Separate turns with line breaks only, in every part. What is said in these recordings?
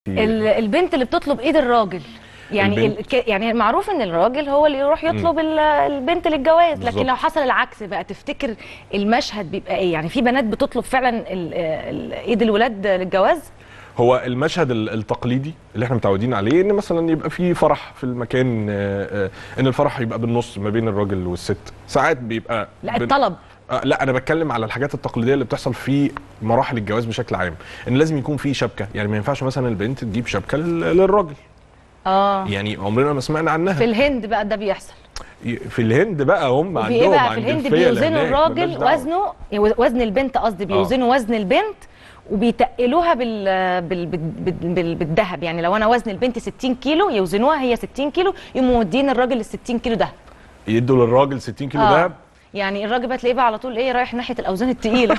ال- البنت اللي بتطلب ايد الراجل يعني
البنت.
ال... ك- يعني معروف ان الراجل هو اللي يروح يطلب ال- البنت للجواز
بالظبط.
لكن لو حصل العكس بقى تفتكر المشهد بيبقى ايه يعني في بنات بتطلب فعلا ال... ال... ايد الولاد للجواز
هو المشهد ال- التقليدي اللي احنا متعودين عليه ان مثلا يبقى في فرح في المكان آه، آه، ان الفرح يبقى بالنص ما بين الراجل والست ساعات بيبقى
لا
بن-
الطلب
آه، لا انا بتكلم على الحاجات التقليديه اللي بتحصل في مراحل الجواز بشكل عام ان لازم يكون في شبكه يعني ما ينفعش مثلا البنت تجيب شبكه لل- للراجل
اه
يعني عمرنا ما سمعنا عنها
في الهند بقى ده بيحصل
في الهند بقى هم
وفي
عندهم
ايه بقى في
عند
الهند
الفيل
بيوزنوا
هناك،
الراجل
ملناش دعوة.
وزنه وزن البنت قصدي بيوزنوا وزن البنت وبيتقلوها بال... بال... بال... بال... بال... بالذهب يعني لو انا وزن البنت 60 كيلو يوزنوها هي 60 كيلو يقوموا مودين الراجل ال 60 كيلو دهب
يدوا للراجل 60 كيلو
آه.
دهب
يعني الراجل بقى تلاقيه بقى على طول ايه رايح ناحيه الاوزان التقيله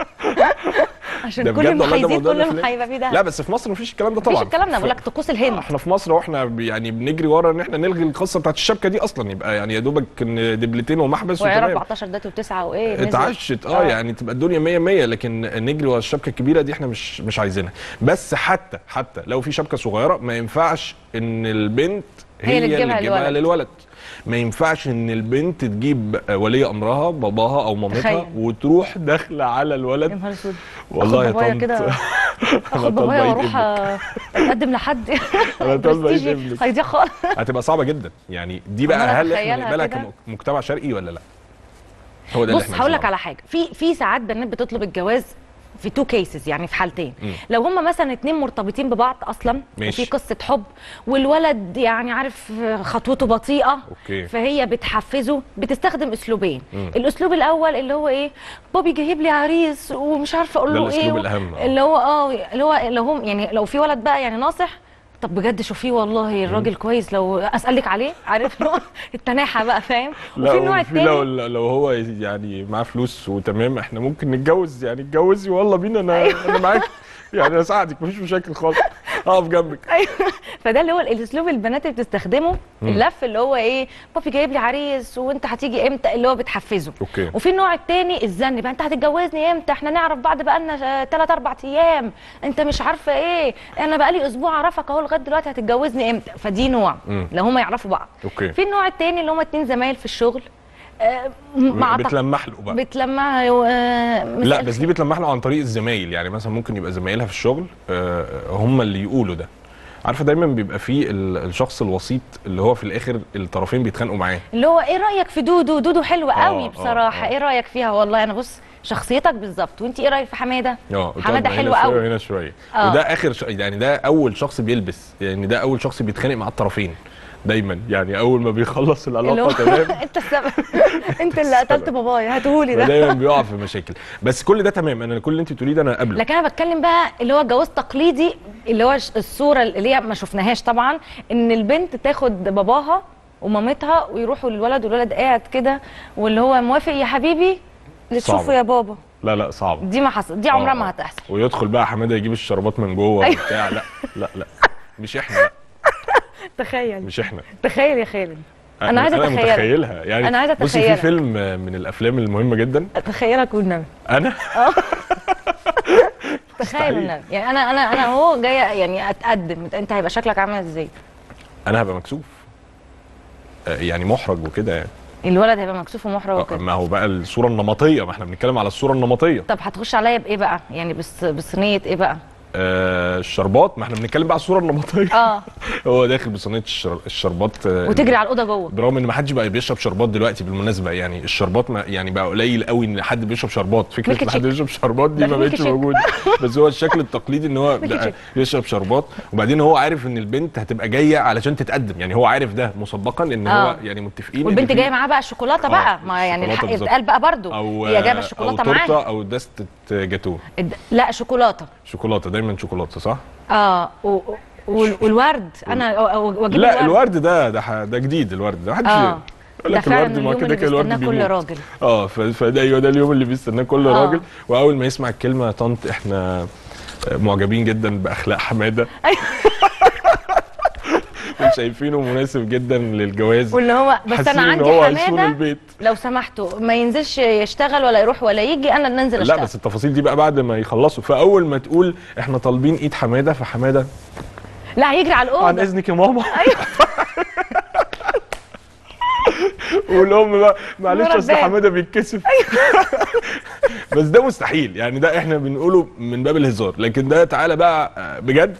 عشان
ده
كل
بجد
ما
والله ده
هيزيد
موضوع
كل ما
الأفلام.
هيبقى فيه دهب
لا بس في مصر مفيش الكلام ده طبعا
مفيش الكلام ده
ف-
بقول لك طقوس الهند
احنا في مصر واحنا ب- يعني بنجري ورا ان احنا نلغي القصه بتاعت الشبكه دي اصلا يبقى يعني يا دوبك إن دبلتين ومحبس
وعيار
وتمام
14 ده وتسعه وايه نزل.
اتعشت اه يعني تبقى الدنيا 100 100 لكن نجري ورا الشبكه الكبيره دي احنا مش مش عايزينها بس حتى حتى لو في شبكه صغيره ما ينفعش ان البنت
هي
هي,
اللي
اللي
تجيبها
تجيبها
للولد.
للولد ما ينفعش ان البنت تجيب ولي امرها باباها او مامتها
تخيل.
وتروح داخله على
يا
الولد
نهار اسود
والله يا
اخد بابايا
طنط
كده
أنا
اخد
طالبة
بابايا
إيد
واروح
ابنك.
اتقدم لحد
أنا طالبة إيد
برستيجي
ابنك.
هيضيع خالص
هتبقى صعبه جدا يعني دي بقى
عمالة
هل احنا
أتخيلها
نقبلها
كده.
كمجتمع شرقي ولا لا هو ده اللي
بص
احنا
هقول لك
عايزينه.
على حاجه في في ساعات بنات بتطلب الجواز في تو كيسز يعني في حالتين
مم.
لو هم مثلا اتنين مرتبطين ببعض اصلا
ماشي.
وفي قصه حب والولد يعني عارف خطوته بطيئه
اوكي
فهي بتحفزه بتستخدم اسلوبين
مم.
الاسلوب الاول اللي هو ايه بابي جايب لي عريس ومش عارفه اقول
ده
له ايه
الأسلوب
و-
الأهم، آه.
اللي هو اه اللي هو لو هم يعني لو في ولد بقى يعني ناصح طب بجد شوفيه والله الراجل كويس لو اسالك عليه عارف اللي هو التناحه بقى فاهم
لا
وفي النوع
وفي لو
التاني
لو هو يعني معاه فلوس وتمام احنا ممكن نتجوز يعني اتجوزي والله بينا انا انا معاك يعني اساعدك مفيش مشاكل خالص اقف جنبك
ايوه فده اللي هو الاسلوب البنات اللي بتستخدمه اللف اللي هو ايه بابي جايب لي عريس وانت هتيجي امتى اللي هو بتحفزه
اوكي
وفي النوع التاني الزن بقى انت هتتجوزني امتى احنا نعرف بعض بقالنا 3 4 ايام انت مش عارفه ايه انا بقالي اسبوع اعرفك اهو لغايه دلوقتي هتتجوزني امتى فدي نوع
مم.
لو هم يعرفوا بعض
اوكي
في النوع التاني اللي هم اتنين زمايل في الشغل آه، مع تق-
بتلمح له بقى
بتلمع آه،
لا
مساء
بس دي بتلمح له عن طريق الزمايل يعني مثلا ممكن يبقى زمايلها في الشغل آه، هم اللي يقولوا ده عارفه دايما بيبقى فيه ال- الشخص الوسيط اللي هو في الاخر الطرفين بيتخانقوا معاه
اللي هو ايه رايك في دودو دودو حلوه
آه،
قوي
آه،
بصراحه
آه.
ايه رايك فيها والله انا بص شخصيتك بالظبط وانت ايه رايك في حماده
اه
حماده
طب
حلوه
هنا شوية
قوي
وهنا شويه
آه.
وده اخر ش... يعني ده اول شخص بيلبس يعني ده اول شخص بيتخانق مع الطرفين دايما يعني اول ما بيخلص
اللي
العلاقه
هو
تمام
انت السبب انت اللي قتلت بابايا هاتهولي ده
دايما بيقع في مشاكل بس كل ده تمام انا كل اللي انت بتقوليه ده انا قبله
لكن انا بتكلم بقى اللي هو جواز تقليدي اللي هو الصوره اللي هي ما شفناهاش طبعا ان البنت تاخد باباها ومامتها ويروحوا للولد والولد قاعد كده واللي هو موافق يا حبيبي اللي
صعبة.
تشوفه يا بابا
لا لا صعب
دي ما حصل دي عمرها
آه.
ما هتحصل
ويدخل بقى حماده يجيب الشربات من جوه
أيوة.
وبتاع لا لا لا مش احنا لا
تخيل
مش احنا
تخيل يا خالد انا عايزه
انا
اتخيلها
متخيلها يعني
أنا عايزة
بصي في
أتخيلها.
فيلم من الافلام المهمه جدا
اتخيلك والنبي
انا
تخيل
مستحيل.
والنبي يعني انا انا انا اهو جايه يعني اتقدم انت هيبقى شكلك عامل ازاي
انا هبقى مكسوف آه، يعني محرج وكده يعني
الولد هيبقى مكسوف ومحرج
آه،
وكده
ما هو بقى الصوره النمطيه ما احنا بنتكلم على الصوره النمطيه
طب هتخش عليا بايه بقى يعني بس بصينيه ايه بقى
آه الشربات ما احنا بنتكلم بقى على الصوره النمطيه
اه
هو داخل بصينيه الشر... الشربات آه،
وتجري على الاوضه جوه
برغم ان ما حدش بقى بيشرب شربات دلوقتي بالمناسبه يعني الشربات ما يعني بقى قليل قوي ان حد بيشرب شربات فكره
ميلك
ان حد
شيك.
يشرب شربات دي
ده
ما
ميلك
بقتش
شيك.
موجوده بس هو الشكل التقليدي ان هو
ميلك
بقى
شيك.
يشرب شربات وبعدين هو عارف ان البنت هتبقى جايه علشان تتقدم يعني هو عارف ده مسبقا ان
آه.
هو يعني متفقين إن
والبنت
في-
جايه معاها بقى الشوكولاته
آه،
بقى ما يعني
الشوكولاتة
الحق
بالظبط.
يتقال بقى برضو
او
هي جايبه
او
الشوكولاته
تورته
معاها
او دستة جاتوه
الد- لا شوكولاته
شوكولاته دايما شوكولاته صح؟
اه و... وال- والورد انا أو- أو- واجيب
لا الورد ده ده ح- ده جديد الورد ده محدش
اه
يقول
ده
لك
فعلا
الورد ما
اليوم
كده
اللي
كده الورد
بيستناه كل
بيموت.
راجل
اه ف- فده ايوه ده اليوم اللي بيستناه كل
آه.
راجل واول ما يسمع الكلمه يا طنط احنا معجبين جدا باخلاق حماده
أيوة.
شايفينه مناسب جدا للجواز
واللي هو بس
حاسين
انا
إن
عندي
هو هيسون
حماده
البيت
لو سمحتوا ما ينزلش يشتغل ولا يروح ولا يجي انا اللي انزل
لا
اشتغل
بس التفاصيل دي بقى بعد ما يخلصوا فاول ما تقول احنا طالبين ايد حماده فحماده
لا هيجري على
عن
الاوضه
اذنك يا ماما والام بقى معلش
ورا
اصل
الباب.
حماده بيتكسف بس ده مستحيل يعني ده احنا بنقوله من باب الهزار لكن ده تعالى بقى آه، بجد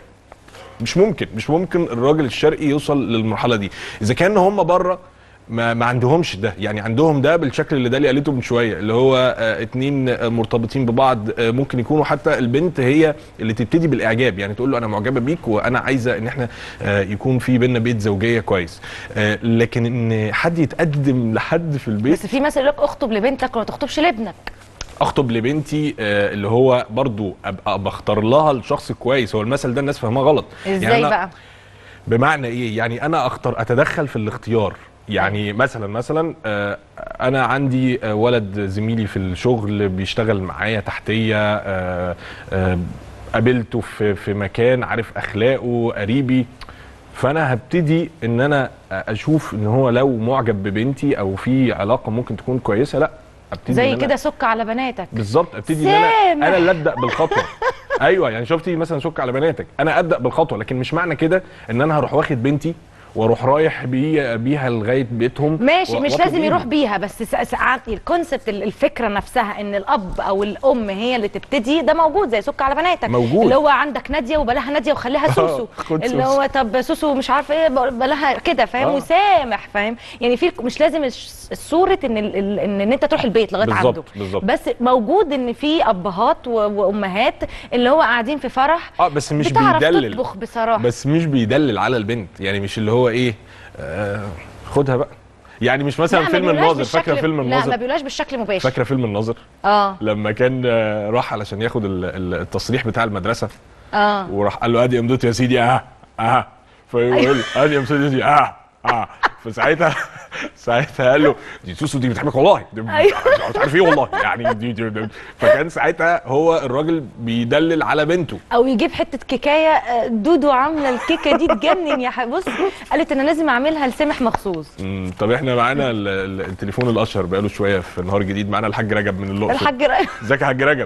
مش ممكن مش ممكن الراجل الشرقي يوصل للمرحله دي اذا كان هم بره ما, ما عندهمش ده يعني عندهم ده بالشكل اللي دالي قالته من شويه اللي هو آه اتنين آه مرتبطين ببعض آه ممكن يكونوا حتى البنت هي اللي تبتدي بالاعجاب يعني تقول له انا معجبه بيك وانا عايزه ان احنا آه يكون في بينا بيت زوجيه كويس آه لكن ان حد يتقدم لحد في البيت
بس في مثل يقول لك اخطب لبنتك وما تخطبش لابنك
اخطب لبنتي آه اللي هو برضو ابقى بختار لها الشخص كويس هو المثل ده الناس فاهماه غلط
ازاي
أنا-
بقى
بمعنى ايه يعني انا اختار اتدخل في الاختيار يعني مثلا مثلا آه، انا عندي آه، ولد زميلي في الشغل بيشتغل معايا تحتيه آه، آه، قابلته في في مكان عارف اخلاقه قريبي فانا هبتدي ان انا اشوف ان هو لو معجب ببنتي او في علاقه ممكن تكون كويسه لا ابتدي
زي
إن أنا-
كده سك على بناتك
بالظبط ابتدي ان انا
سامح.
انا اللي ابدا بالخطوه ايوه يعني شفتي مثلا سك على بناتك انا ابدا بالخطوه لكن مش معنى كده ان انا هروح واخد بنتي واروح رايح بي بيها لغايه بيتهم
ماشي
و-
مش
وأطلب
لازم
إيده.
يروح بيها بس سا- ساعات الكونسبت الفكره نفسها ان الاب او الام هي اللي تبتدي ده موجود زي سك على بناتك
موجود.
اللي هو عندك ناديه وبلاها ناديه وخليها سوسو
خد
اللي
سوسو.
هو طب سوسو مش عارفه ايه بلاها كده فاهم
آه.
وسامح فاهم يعني في مش لازم الش- الصوره ان ال- ال- ان ان انت تروح البيت لغايه
بالظبط،
عنده
بالظبط.
بس موجود ان في ابهات و- وامهات اللي هو قاعدين في فرح
اه بس مش
بتعرف
بيدلل
تطبخ بصراحه
بس مش بيدلل على البنت يعني مش اللي هو ايه آه خدها بقى يعني مش مثلا
لا، ما
فيلم
بيقولهاش
الناظر فاكره
بالشكل-
فيلم
لا ما
الناظر
بيقولهاش بالشكل مباشر
فاكره فيلم الناظر
اه
لما كان آه، راح علشان ياخد ال- ال- التصريح بتاع المدرسه
اه
وراح قال له ادي امضتي يا سيدي اه اه فيقول
أيوة.
له ادي امضتي يا سيدي اه اه فساعتها ساعتها قال له دي سوسو دي بتحبك والله دي
أيوة.
مش عارف ايه والله يعني دي, دي, دي فكان ساعتها هو الراجل بيدلل على بنته
او يجيب حته كيكايه آه، دودو عامله الكيكه دي تجنن يا حبيبي بص قالت انا لازم اعملها لسامح مخصوص
مم، طب احنا معانا ال- ال- التليفون الاشهر بقاله شويه في نهار جديد معانا الحاج رجب من الاقصر
الحاج رأي.
ازيك يا حاج رجب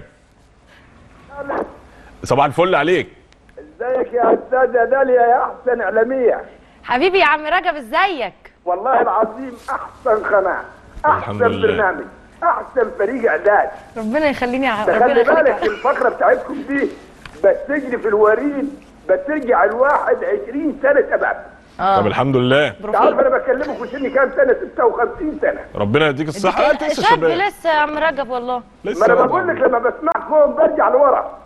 صباح الفل عليك
ازيك يا استاذه داليا يا احسن اعلاميه
حبيبي يا عم رجب ازيك
والله العظيم احسن قناه
الحمد
احسن
لله.
برنامج احسن فريق اعداد
ربنا يخليني ع-
ده
ربنا
خلي بالك
يخليك
الفقره بتاعتكم دي بتجري في الوريد بترجع الواحد 20 سنه شباب
طب
اه
الحمد لله
انت عارف انا بكلمك وسني كام سنه 56 سنه
ربنا يديك الصحه انت لسه
شاب
شباب
لسه يا عم رجب والله
لسه
ما انا
شباب
بقول لك
والله.
لما بسمعكم برجع لورا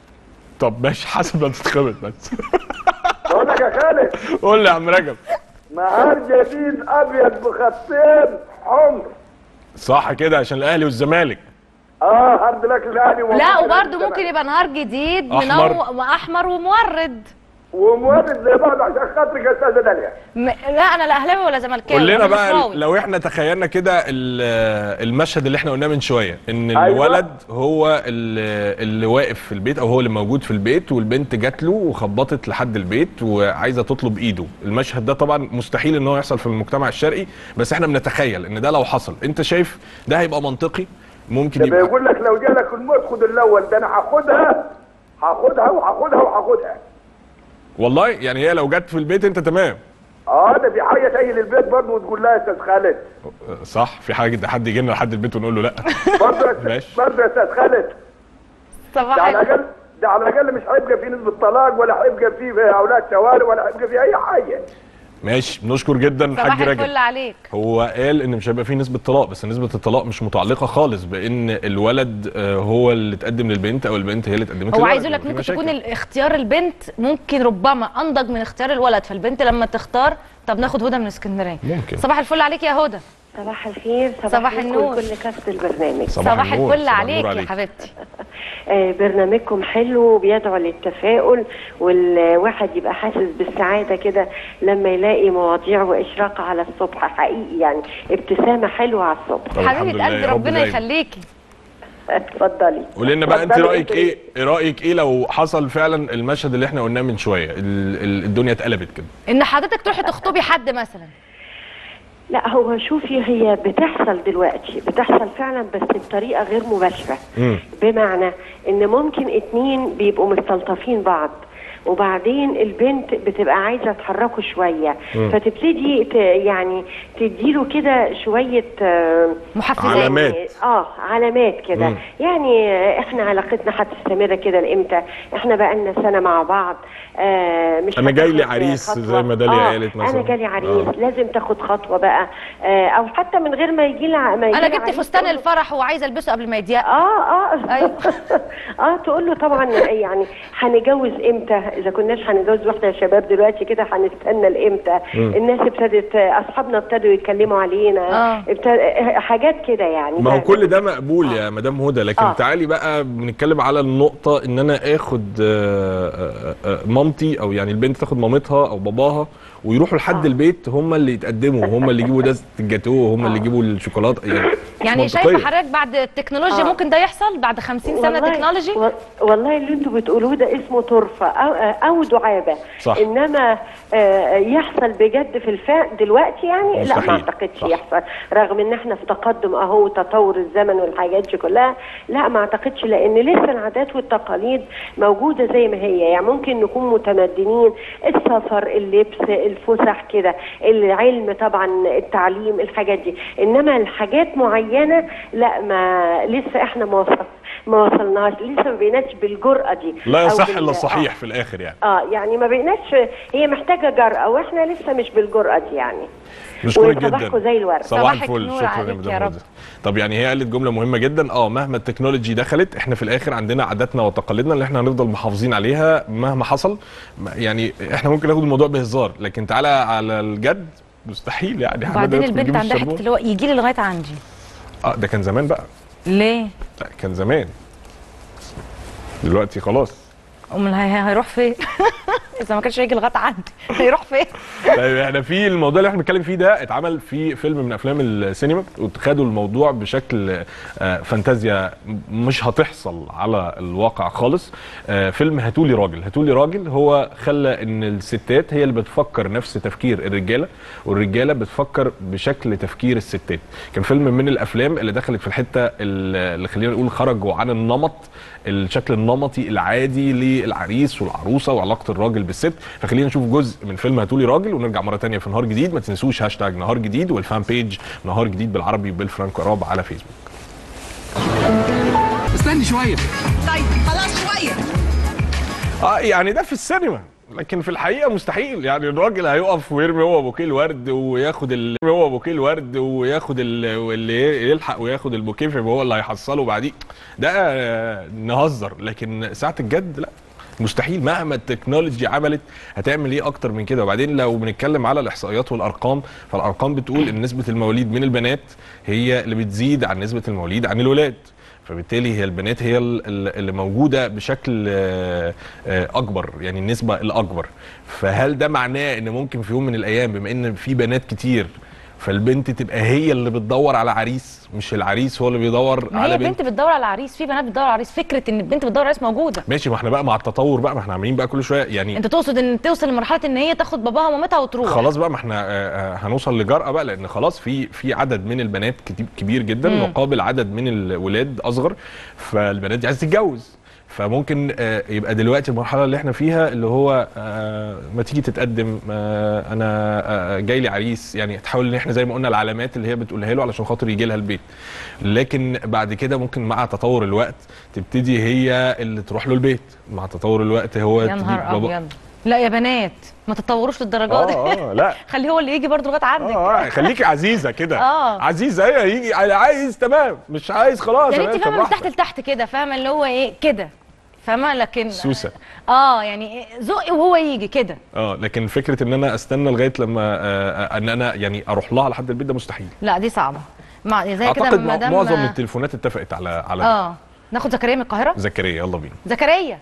طب ماشي حسب ما تتخبط بس
بقول لك يا خالد
قول لي يا عم رجب
نهار جديد ابيض بخطين حمر
صح كده عشان الاهلي والزمالك
اه هارد لك الاهلي
لا
ومبروك
وبرده
للزمالك.
ممكن يبقى نهار جديد
أحمر.
منو... احمر ومورد
ومورد زي بعض عشان خاطرك يا استاذه داليا
م... لا انا لا اهلاوي ولا زملكاوي
قول لنا
أنا
بقى
مصراوي.
لو احنا تخيلنا كده ال- المشهد اللي احنا قلناه من شويه ان
أيوة.
الولد هو اللي, اللي واقف في البيت او هو اللي موجود في البيت والبنت جات له وخبطت لحد البيت وعايزه تطلب ايده المشهد ده طبعا مستحيل ان هو يحصل في المجتمع الشرقي بس احنا بنتخيل ان ده لو حصل انت شايف ده هيبقى منطقي ممكن
ده
يبقى
بيقول لك لو جالك الموت خد الاول ده انا هاخدها هاخدها وهاخدها وهاخدها
والله يعني هي لو جت في البيت انت تمام
اه ده في حاجه تيجي للبيت برضه وتقول لها يا استاذ خالد
صح في حاجه ده حد يجي لنا لحد البيت ونقول له لا
برضه يا
ماشي.
أستاذ- برضه يا استاذ خالد ده
صباح
على
الخير.
الاقل ده على الاقل مش هيبقى في نسبه طلاق ولا هيبقى في اولاد شوارع ولا هيبقى في اي حاجه
ماشي بنشكر جدا
صباح
الحاج رجب
الفل عليك
هو قال ان مش هيبقى فيه نسبه طلاق بس نسبه الطلاق مش متعلقه خالص بان الولد آه، هو اللي تقدم للبنت او البنت هي اللي اتقدمت
هو
للولد.
عايز يقول لك
يبقى في
ممكن تكون
مشاكل.
ال- اختيار البنت ممكن ربما انضج من اختيار الولد فالبنت لما تختار طب ناخد هدى من اسكندريه
ممكن.
صباح الفل عليك يا هدى
صباح الخير صباح,
صباح
عليكم
النور.
كل كافة البرنامج
صباح
النور،
الفل
صباح
عليك
النور
يا حبيبتي
آه برنامجكم حلو وبيدعو للتفاؤل والواحد يبقى حاسس بالسعادة كده لما يلاقي مواضيع وإشراقة على الصبح حقيقي يعني ابتسامة حلوة على الصبح
طب الحمد
حبيبه
لله،
قلبي
يا رب
ربنا
دايما.
يخليكي
اتفضلي
قول لنا بقى انت
اتفضلي
رايك
انتوا.
ايه إيه رايك ايه لو حصل فعلا المشهد اللي احنا قلناه من شويه ال- ال- الدنيا اتقلبت كده
ان حضرتك تروحي تخطبي حد مثلا
لا هو شوفي هي بتحصل دلوقتي بتحصل فعلا بس بطريقة غير مباشرة
مم.
بمعنى ان ممكن اتنين بيبقوا مستلطفين بعض وبعدين البنت بتبقى عايزه تحركه شويه فتبتدي ت يعني تديله كده شويه آه،
محفزات
علامات.
اه علامات كده
مم.
يعني آه، احنا علاقتنا هتستمر كده لامتى احنا بقالنا سنه مع بعض آه مش
أنا جاي لي
هتاخد
عريس
خطوة.
زي ما داليا
آه
قالت مثلاً.
انا جالي عريس
آه.
لازم تاخد خطوه بقى آه او حتى من غير ما يجي لي ما يجي
انا
لي
جبت
عريس
فستان
تقول له-
الفرح وعايزه البسه قبل ما يضيق
اه اه
أيوة.
اه تقول له طبعا يعني هنتجوز امتى اذا كناش هنتجوز واحده يا شباب دلوقتي كده هنستنى لامتى الناس ابتدت اصحابنا ابتدوا يتكلموا علينا
آه.
ابتد... حاجات كده يعني
ما هو كل ده مقبول يا مدام هدى لكن
آه.
تعالي بقى بنتكلم على النقطة ان انا اخد آه، آه، آه، مامتي او يعني البنت تاخد مامتها او باباها ويروحوا لحد
آه.
البيت هم اللي يتقدموا هم اللي يجيبوا دازة الجاتوه هم اللي يجيبوا الشوكولاته يعني مش
يعني
منطقية.
شايفه حضرتك بعد التكنولوجيا
آه.
ممكن ده يحصل بعد 50 سنه
والله-
تكنولوجي
و- والله اللي انتوا بتقولوه ده اسمه طرفه او او دعابه
صح.
انما آه، يحصل بجد في الفعل دلوقتي يعني لا
مستحيل.
ما اعتقدش
صح.
يحصل رغم ان احنا في تقدم اهو تطور الزمن والحاجات دي كلها لا ما اعتقدش لان لسه العادات والتقاليد موجوده زي ما هي يعني ممكن نكون متمدنين السفر اللبس الفسح كده العلم طبعا التعليم الحاجات دي انما الحاجات معينه لا ما لسه احنا ما وصل ما وصلناش لسه ما بقيناش بالجرأه دي
لا
أو
يصح
بال-
الا
آه.
الصحيح في الاخر يعني
اه يعني ما بقيناش هي محتاجه جرأه واحنا لسه مش بالجرأه دي يعني
نشكرك
وصباحكم
جدا
زي الورد.
صباح
صباحك
الفل
نور
شكرا
عليك
مدام
يا رب.
هدى. طب يعني هي قالت جمله مهمه جدا اه مهما التكنولوجي دخلت احنا في الاخر عندنا عاداتنا وتقاليدنا اللي احنا هنفضل محافظين عليها مهما حصل ما- يعني احنا ممكن ناخد الموضوع بهزار لكن تعالى على الجد مستحيل يعني إحنا
وبعدين
ندخل
البنت
نجيب
عندها
الشربات.
حته اللي هو يجي لي لغايه عندي
اه ده كان زمان بقى
ليه؟
لا كان زمان دلوقتي خلاص
امال هي- هيروح فين؟ اذا ما كانش هيجي لغايه عندي هيروح فين؟
طيب احنا في الموضوع اللي احنا بنتكلم فيه ده اتعمل في فيلم من افلام السينما وخدوا الموضوع بشكل آه، فانتازيا مش هتحصل على الواقع خالص آه، فيلم هاتولي راجل هاتولي راجل هو خلى ان الستات هي اللي بتفكر نفس تفكير الرجاله والرجاله بتفكر بشكل تفكير الستات كان فيلم من الافلام اللي دخلت في الحته اللي خلينا نقول خرجوا عن النمط الشكل النمطي العادي للعريس والعروسه وعلاقه الراجل بالست فخلينا نشوف جزء من فيلم هاتولي راجل ونرجع مره تانية في نهار جديد ما تنسوش هاشتاج نهار جديد والفان بيج نهار جديد بالعربي بالفرانكو اراب على فيسبوك
استني شويه
طيب خلاص شويه
اه يعني ده في السينما لكن في الحقيقه مستحيل يعني الراجل هيقف ويرمي هو بوكيه الورد وياخد ال... هو بوكيه الورد وياخد ال... واللي يلحق وياخد البوكيه فيبقى هو اللي هيحصله بعديه ده آه، نهزر لكن ساعه الجد لا مستحيل مهما التكنولوجي عملت هتعمل ايه اكتر من كده وبعدين لو بنتكلم على الاحصائيات والارقام فالارقام بتقول ان نسبه المواليد من البنات هي اللي بتزيد عن نسبه المواليد عن الولاد فبالتالي هي البنات هي ال- ال- اللي موجوده بشكل آه، آه، اكبر يعني النسبه الاكبر فهل ده معناه ان ممكن في يوم من الايام بما ان في بنات كتير فالبنت تبقى هي اللي بتدور على عريس مش العريس هو اللي بيدور
ما
على
هي
بنت
بنت بتدور على عريس في بنات بتدور على عريس فكره ان البنت بتدور على عريس موجوده
ماشي ما احنا بقى مع التطور بقى ما احنا عاملين بقى كل شويه يعني
انت تقصد ان توصل لمرحله ان هي تاخد باباها ومامتها وتروح
خلاص بقى ما احنا آه، آه، هنوصل لجرأة بقى لان خلاص في في عدد من البنات كتير- كبير جدا
مم.
مقابل عدد من الولاد اصغر فالبنات دي عايزه تتجوز فممكن آه، يبقى دلوقتي المرحله اللي احنا فيها اللي هو آه، ما تيجي تتقدم آه، انا آه، جاي لي عريس يعني تحاول ان احنا زي ما قلنا العلامات اللي هي بتقولها له علشان خاطر يجي لها البيت لكن بعد كده ممكن مع تطور الوقت تبتدي هي اللي تروح له البيت مع تطور الوقت هو
يا
تجيب
نهار
بابا
ابيض لا يا بنات ما تتطوروش للدرجه دي
اه اه لا
خليه هو اللي يجي برضه لغايه عندك
اه خليكي عزيزه كده
آه.
عزيزه هي يجي عايز تمام مش عايز خلاص
يعني
أنا
انت فاهمه من
براحتك.
تحت لتحت كده فاهمه اللي هو ايه كده فاهمه لكن
سوسه
اه يعني زقي وهو يجي كده
اه لكن فكره ان انا استنى لغايه لما آه آه، ان انا يعني اروح لها لحد البيت ده مستحيل
لا دي صعبه مع زي كده
اعتقد مع-
مدام
معظم التليفونات اتفقت على على ده.
اه ناخد زكريا من القاهره
زكريا يلا بينا
زكريا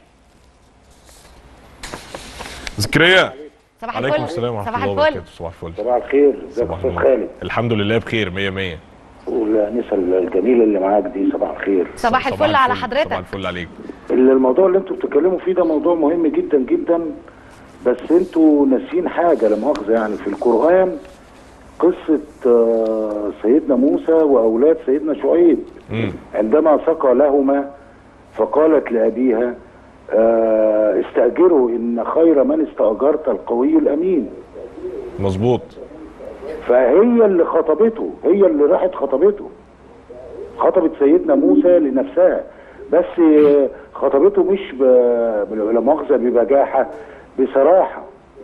زكريا
صباح
عليكم
الفل
السلام ورحمه
صباح
الله
الفل
وبركاته صباح الفل
صباح الخير ازيك يا
صباح
استاذ
النور.
خالد
الحمد لله بخير 100 100
والانسه الجميله اللي معاك دي صباح الخير
صباح الفل على
صباح
حضرتك
الفل عليك
اللي الموضوع اللي انتوا بتتكلموا فيه ده موضوع مهم جدا جدا بس انتوا ناسيين حاجه لا مؤاخذه يعني في القران قصه آه، سيدنا موسى واولاد سيدنا شعيب
مم.
عندما سقى لهما فقالت لابيها آه، استاجروا ان خير من استاجرت القوي الامين
مظبوط
فهي اللي خطبته هي اللي راحت خطبته خطبت سيدنا موسى لنفسها بس آه، خطبته مش ب... ب- لا مؤاخذه ببجاحه بصراحه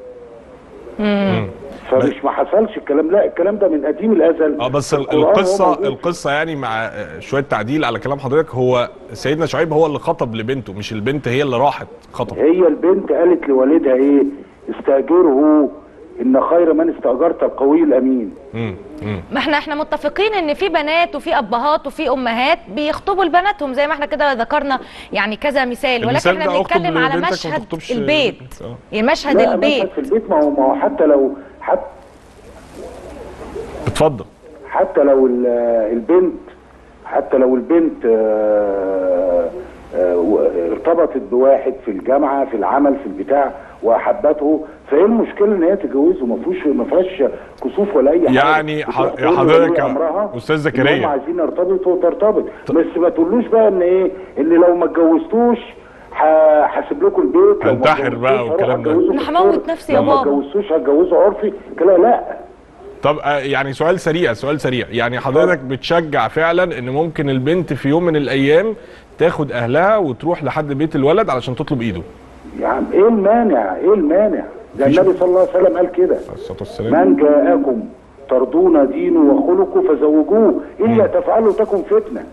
فمش ما حصلش الكلام لا الكلام ده من قديم الازل
اه بس ال-
القرآن هو
القصه
موجود.
القصه يعني مع آه، شويه تعديل على كلام حضرتك هو سيدنا شعيب هو اللي خطب لبنته مش البنت هي اللي راحت خطب
هي البنت قالت لوالدها ايه استاجره ان خير من استاجرت القوي الامين
مم. مم.
ما احنا احنا متفقين ان في بنات وفي ابهات وفي امهات بيخطبوا لبناتهم زي ما احنا كده ذكرنا يعني كذا مثال ولكن
المثال
احنا
ده أخطب
بنتكلم على
لبنتك وما
مشهد
تخطبش
البيت
بنت. آه.
يعني مشهد
لا
البيت
مثلا في البيت ما هو ما هو حتى لو حتى
اتفضل
حتى لو ال- البنت حتى لو البنت آه، آه، و- ارتبطت بواحد في الجامعه في العمل في البتاع واحبته فايه المشكله ان هي تتجوزه ما فيهوش ما فيهاش كسوف ولا اي حاجه
يعني
بتروح
ح-
تقول له
حضرتك
ولي
يا
أمرها
أستاذ
إن
زكريا.
هم عايزين يرتبطوا وترتبط بس ما تقولوش بقى ان ايه ان لو ما اتجوزتوش ه- هسيب لكم البيت لو ما
هنتحر بقى
اتجوزتوش
والكلام
هروح
ده.
أتجوزه
أنا
في
هموت
الشغل.
نفسي يا
لو ما
بابا.
اتجوزتوش هتجوزه عرفي كده لا
طب آه، يعني سؤال سريع سؤال سريع يعني حضرتك بتشجع فعلا ان ممكن البنت في يوم من الايام تاخد اهلها وتروح لحد بيت الولد علشان تطلب ايده
يا عم ايه المانع ايه المانع ده
مفيش-
النبي صلى الله عليه وسلم قال كده
عليه الصلاه والسلام
من جاءكم ترضون دينه وخلقه فزوجوه الا تفعلوا تكن فتنه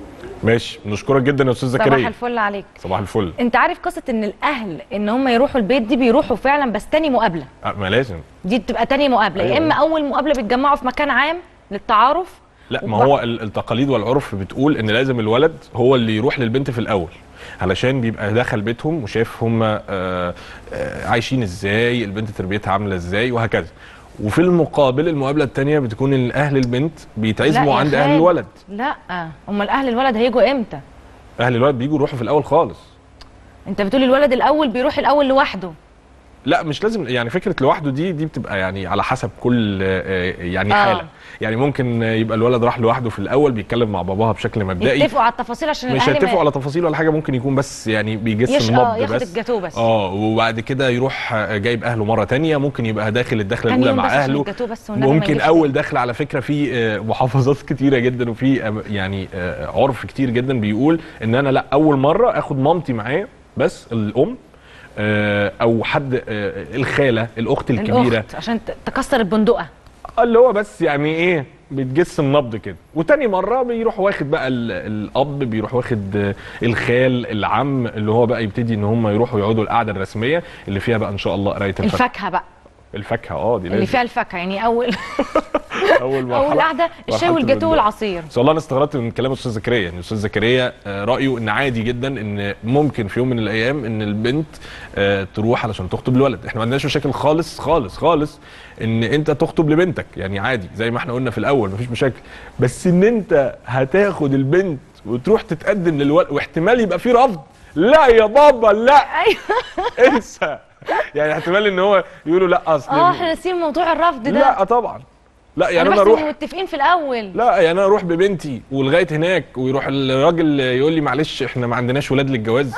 ماشي نشكرك جدا يا استاذ
صباح
زكريا
الفل عليك
صباح الفل
انت عارف قصه ان الاهل ان هم يروحوا البيت دي بيروحوا فعلا بس تاني مقابله
آه، ما لازم
دي بتبقى تاني مقابله يا
أيوة.
اما اول مقابله بيتجمعوا في مكان عام للتعارف
لا ما
وبعد-
هو ال- التقاليد والعرف بتقول ان لازم الولد هو اللي يروح للبنت في الاول علشان بيبقى دخل بيتهم وشاف هم آه، آه، عايشين ازاي البنت تربيتها عامله ازاي وهكذا وفي المقابل المقابله الثانيه بتكون ان اهل البنت
لا
بيتعزموا
يا
عند اهل
خالد.
الولد
لا امال اهل الولد هيجوا امتى
اهل الولد بيجوا يروحوا في الاول خالص
انت بتقول الولد الاول بيروح الاول لوحده
لا مش لازم يعني فكره لوحده دي دي بتبقى يعني على حسب كل آه، يعني
آه.
حاله يعني ممكن يبقى الولد راح لوحده في الاول بيتكلم مع باباها بشكل مبدئي
يتفقوا على التفاصيل عشان
مش
الاهل ما-
هيتفقوا على تفاصيل ولا حاجه ممكن يكون بس يعني بيجس
يش-
النبض
آه، ياخد
بس
الجاتوه بس.
اه وبعد كده يروح آه، جايب اهله مره تانية ممكن يبقى داخل الدخله
تاني
الاولى
يوم
مع
بس عشان
اهله
الجاتوه بس والنبي ما
ممكن
يجيبش
اول
تاني.
دخل على فكره في آه، محافظات كتيره جدا وفي آه، يعني آه، عرف كتير جدا بيقول ان انا لا اول مره اخد مامتي معايا بس الام آه، او حد آه، الخاله الاخت الكبيره
الاخت عشان ت- تكسر البندقه
اللي هو بس يعني ايه بتجس النبض كده وتاني مره بيروح واخد بقى ال- الاب بيروح واخد آه، الخال العم اللي هو بقى يبتدي ان هم يروحوا يقعدوا القعده الرسميه اللي فيها بقى ان شاء الله قرايه الفاكهه
الفاكهه بقى
الفاكهه اه دي
اللي
لازم
فيها الفاكهه يعني اول
اول
اول قعده الشاي
مرحلة
والجاتوه
البندقة.
والعصير
بس والله انا استغربت من كلام الاستاذ زكريا ان الاستاذ زكريا آه، رايه ان عادي جدا ان ممكن في يوم من الايام ان البنت آه، تروح علشان تخطب الولد احنا ما عندناش مشاكل خالص خالص خالص ان انت تخطب لبنتك يعني عادي زي ما احنا قلنا في الاول مفيش مشاكل بس ان انت هتاخد البنت وتروح تتقدم للولد واحتمال يبقى في رفض لا يا بابا لا
ايوه
انسى يعني احتمال ان هو يقولوا لا اصل
اه احنا ناسيين موضوع الرفض ده
لا طبعا لا يعني
انا
انا
بحسب
اروح
متفقين في الاول
لا يعني انا اروح ببنتي ولغايه هناك ويروح الراجل يقول لي معلش احنا ما عندناش ولاد للجواز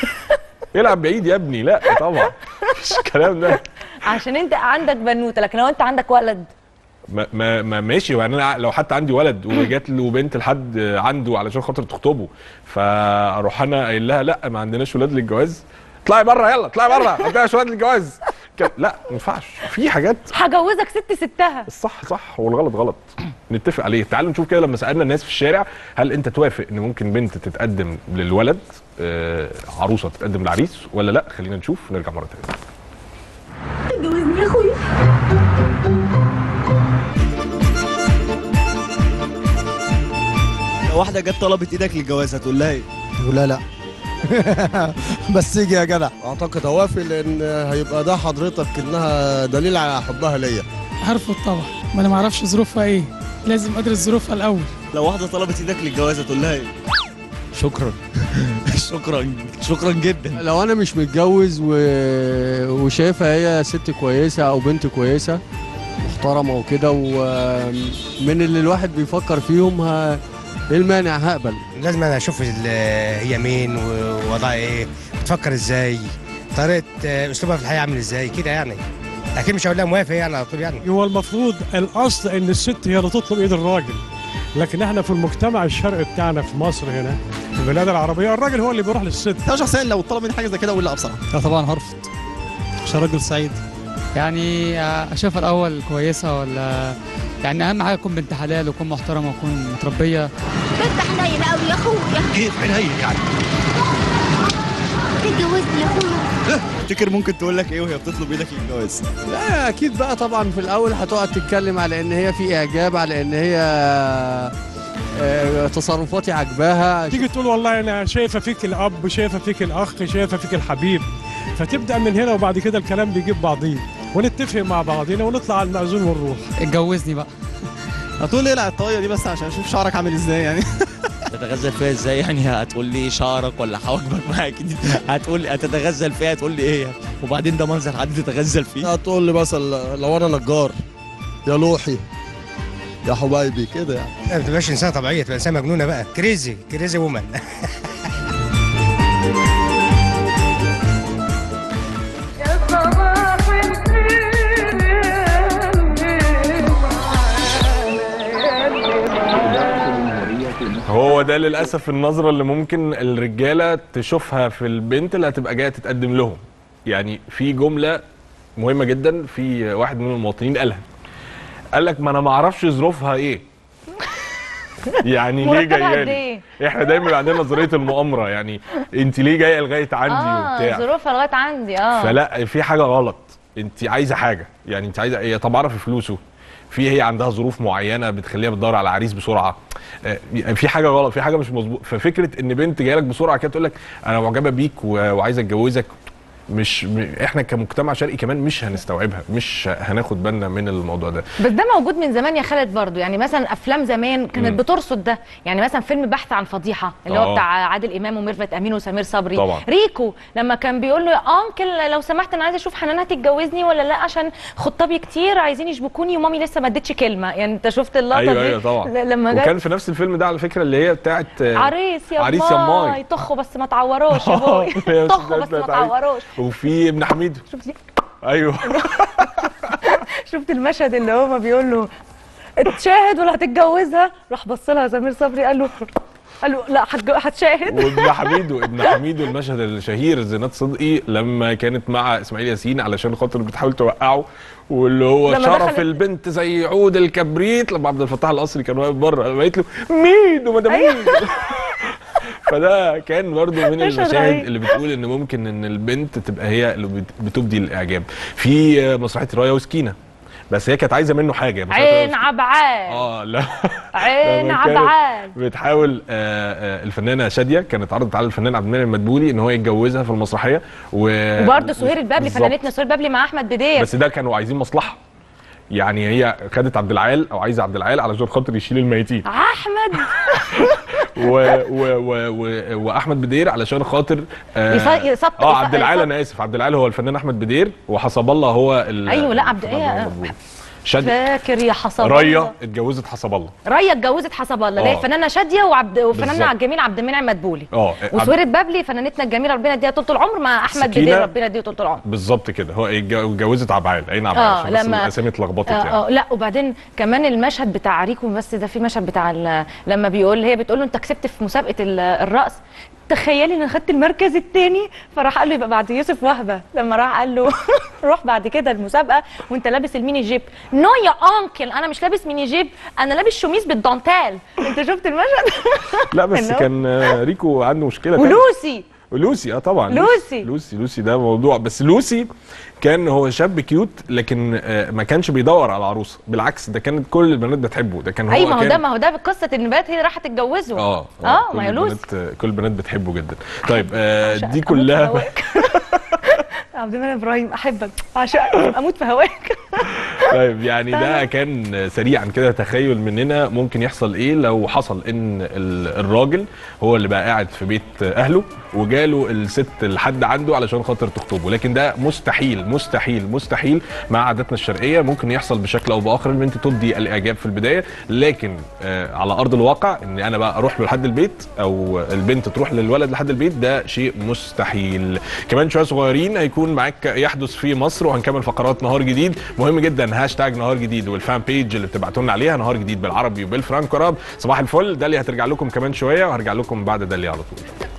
يلعب بعيد يا ابني لا طبعا مش الكلام ده
عشان انت عندك بنوته لكن لو انت عندك ولد
ما, ما, ما ماشي يعني انا لو حتى عندي ولد وجات له بنت لحد عنده علشان خاطر تخطبه فاروح انا قايل لها لا ما عندناش ولاد للجواز اطلعي بره يلا اطلعي بره ما عندناش ولاد للجواز كده- لا ما ينفعش في حاجات
هجوزك ست ستها
الصح صح والغلط غلط نتفق عليه تعالوا نشوف كده لما سالنا الناس في الشارع هل انت توافق ان ممكن بنت تتقدم للولد آه عروسه تتقدم للعريس ولا لا خلينا نشوف نرجع مره تانية
جوزني يا اخويا
لو واحده جت طلبت ايدك للجواز هتقول لها ايه؟
ولا لا بس يجي يا جدع
اعتقد اوافق لان هيبقى ده حضرتك انها دليل على حبها ليا
هرفض طبعا ما انا ما اعرفش ظروفها ايه لازم ادرس ظروفها الاول
لو واحده طلبت ايدك للجواز هتقول لها ايه؟
شكرا
شكرا شكرا جدا
لو انا مش متجوز و... وشايفها هي ست كويسه او بنت كويسه محترمه وكده ومن اللي الواحد بيفكر فيهم ه... ايه المانع هقبل
لازم انا اشوف ال- هي مين ووضعها ايه بتفكر ازاي طريقه آه، اسلوبها في الحياه عامل ازاي كده يعني اكيد مش هقول لها موافق يعني على طول يعني
هو المفروض الاصل ان الست هي اللي تطلب ايد الراجل لكن احنا في المجتمع الشرقي بتاعنا في مصر هنا في البلاد العربيه الراجل هو اللي بيروح للست
انا شخصيا لو طلب مني حاجه زي كده اقول لا بصراحه
لا طبعا هرفض عشان راجل سعيد
يعني اشوفها الاول كويسه ولا يعني اهم حاجه تكون بنت حلال وتكون محترمه وتكون متربيه
بنت حنين قوي يا اخويا
كيف حنين يعني
تتجوزني يا اخويا
تفتكر ممكن تقول لك ايه وهي بتطلب ايدك للجواز
لا اكيد بقى طبعا في الاول هتقعد تتكلم على ان هي في اعجاب على ان هي آه، تصرفاتي عجباها
تيجي تقول والله انا شايفه فيك الاب شايفه فيك الاخ شايفه فيك الحبيب فتبدا من هنا وبعد كده الكلام بيجيب بعضيه ونتفق مع بعضينا ونطلع على المأذون ونروح
اتجوزني بقى
هتقول لي العب الطاقيه دي بس عشان اشوف شعرك عامل ازاي يعني
تتغزل فيها ازاي يعني هتقول لي شعرك ولا حواجبك معاك هتقول لي هتتغزل فيها هتقول لي ايه وبعدين ده منظر حد تتغزل فيه
هتقول لي مثلا لو انا نجار يا لوحي يا حبايبي كده يعني
ما بتبقاش انسانه طبيعيه تبقى انسانه مجنونه بقى كريزي كريزي وومن
هو ده للاسف النظره اللي ممكن الرجاله تشوفها في البنت اللي هتبقى جايه تتقدم لهم يعني في جمله مهمه جدا في واحد من المواطنين قالها قال لك ما انا ما اعرفش ظروفها ايه يعني ليه
مرتبها
جايه
قد
لي
ايه؟
احنا دايما عندنا نظريه المؤامره يعني انت ليه جايه لغايه عندي
اه
وبتاع
ظروفها لغايه عندي اه
فلا في حاجه غلط انت عايزه حاجه يعني انت عايزه هي طب اعرف فلوسه في هي عندها ظروف معينه بتخليها بتدور على عريس بسرعه آه، في حاجه غلط في حاجه مش مظبوط ففكره ان بنت جايه لك بسرعه كده تقول لك انا معجبه بيك و- وعايزه اتجوزك مش م- احنا كمجتمع شرقي كمان مش هنستوعبها مش هناخد بالنا من الموضوع ده
بس ده موجود من زمان يا خالد برضو يعني مثلا افلام زمان كانت
مم.
بترصد ده يعني مثلا فيلم بحث عن فضيحه اللي هو
آه.
بتاع عادل امام وميرفت امين وسمير صبري
طبعا.
ريكو لما كان بيقول له يا انكل لو سمحت انا عايزه اشوف حنان هتتجوزني ولا لا عشان خطابي كتير عايزين يشبكوني ومامي لسه ما ادتش كلمه يعني انت شفت اللقطه
ايوه
دي
ايوه طبعا
ل- لما
وكان
جت
في نفس الفيلم ده على فكره اللي هي بتاعت آه،
عريس يا
عريس يا
ماي
ماي
طخوا بس ما تعوروش يا
آه،
بوي
هي
طخوا بس
بتاعت
ما
عريس.
تعوروش
وفي ابن حميدو
شفت
ايوه
شفت المشهد اللي هو ما بيقول له اتشاهد ولا هتتجوزها راح بص لها سمير صبري قال له قال له لا هتج- هتشاهد
وابن حميدو ابن حميدو المشهد الشهير زينات صدقي لما كانت مع اسماعيل ياسين علشان خاطر بتحاول توقعه واللي هو
لما
شرف
دخلت-
البنت زي عود الكبريت لما عبد الفتاح القصري كان واقف بره لما قالت له ميدو ما ده ميدو فده كان برضو من
مشهد
المشاهد
رهيب.
اللي بتقول ان ممكن ان البنت تبقى هي اللي بت- بتبدي الاعجاب في مسرحيه رايه وسكينه بس هي كانت عايزه منه حاجه مسرحية رايا
عين عبعال
اه لا
عين
لما كانت
عبعال
بتحاول آه، آه، الفنانه شاديه كانت عرضت على الفنان عبد المنعم المدبولي ان هو يتجوزها في المسرحيه و...
وبرضه سهير البابلي
بالظبط.
فنانتنا سهير البابلي مع احمد بدير
بس ده كانوا عايزين مصلحه يعني هي خدت عبد العال او عايزه عبد العال علشان خاطر يشيل الميتين
احمد
و... و... و... و... واحمد بدير علشان خاطر آه
يص- يصط-
اه
يص-
عبد العال
يصط-
انا اسف عبد العال هو الفنان احمد بدير وحسب الله هو ال...
ايوه لا عبد
الفنان
ايه
المدبولي. شاديه
فاكر يا حسب
ريا
الله.
اتجوزت حسب الله
ريا اتجوزت حسب الله اللي هي
آه.
الفنانه شاديه وعبد وفناننا
بالظبط.
الجميل عبد المنعم مدبولي
اه
وسهير البابلي فنانتنا الجميله ربنا يديها طول العمر مع احمد
سكينة.
بدير ربنا يديه طول العمر
بالظبط كده هو اتج- اتجوزت عبعال عين عبعال
اه
عشان بس
لما
الاسامي اتلخبطت
آه
يعني
آه لا وبعدين كمان المشهد بتاع ريكو بس ده في مشهد بتاع ال- لما بيقول هي بتقول له انت كسبت في مسابقه ال- الرقص تخيلي ان خدت المركز الثاني فراح قال له يبقى بعد يوسف وهبه لما راح قال له روح بعد كده المسابقه وانت لابس الميني جيب نو يا انكل انا مش لابس ميني جيب انا لابس شميس بالدانتال انت شفت المشهد
لا بس
إنه؟
كان آه، ريكو عنده مشكله تانية.
ولوسي
ولوسي اه طبعا
لوسي.
لوسي لوسي ده موضوع بس لوسي كان هو شاب كيوت لكن آه، ما كانش بيدور على عروسه بالعكس ده كانت كل البنات بتحبه ده كان هو
اي ما هو
كان
ده ما هو ده بقصه ان البنات هي اللي راحت تتجوزه
اه
اه
كل
ما هي لوسي
البنات كل البنات بتحبه جدا طيب آه دي
أموت في
كلها
هواك. عبد المنعم ابراهيم احبك اعشقك اموت في هواك
طيب يعني ده كان سريعا كده تخيل مننا ممكن يحصل ايه لو حصل ان ال- الراجل هو اللي بقى قاعد في بيت اهله وجاله الست لحد عنده علشان خاطر تخطبه لكن ده مستحيل مستحيل مستحيل مع عاداتنا الشرقيه ممكن يحصل بشكل او باخر ان انت تبدي الاعجاب في البدايه لكن آه على ارض الواقع ان انا بقى اروح له لحد البيت او البنت تروح للولد لحد البيت ده شيء مستحيل كمان شويه صغيرين هيكون معاك يحدث في مصر وهنكمل فقرات نهار جديد مهم جدا هاشتاج نهار جديد والفان بيج اللي بتبعتوا لنا عليها نهار جديد بالعربي وبالفرانكو راب صباح الفل ده اللي هترجع لكم كمان شويه وهرجع لكم بعد ده اللي على طول